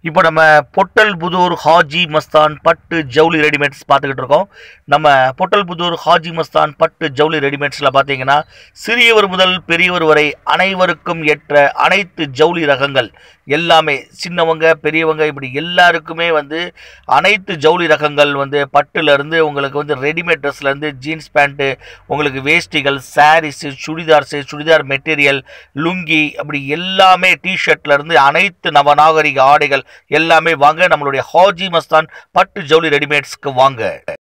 இப்போ நம்ம பொட்டல் புதூர் ஹாஜி மஸ்தான் பட்டு ஜவுளி ரெடிமேட்ஸ் பார்த்துக்கிட்டு இருக்கோம் நம்ம பொட்டல் புதூர் ஹாஜி மஸ்தான் பட்டு ஜவுளி ரெடிமேட்ஸில் பார்த்தீங்கன்னா சிறியவர் முதல் பெரியவர் வரை அனைவருக்கும் ஏற்ற அனைத்து ஜவுளி ரகங்கள் எல்லாமே சின்னவங்க பெரியவங்க இப்படி எல்லாருக்குமே வந்து அனைத்து ஜவுளி ரகங்கள் வந்து பட்டுலேருந்து உங்களுக்கு வந்து ரெடிமேட் ட்ரெஸ்லேருந்து ஜீன்ஸ் பேண்ட்டு உங்களுக்கு வேஷ்டிகள் சாரீஸு சுடிதார்ஸு சுடிதார் மெட்டீரியல் லுங்கி அப்படி எல்லாமே டிஷர்ட்லேருந்து அனைத்து நவநாகரிக ஆடைகள் எல்லாமே வாங்க நம்மளுடைய ஹாஜி மஸ்தான் பட்டு ஜவுளி ரெடிமேட்ஸ்க்கு வாங்க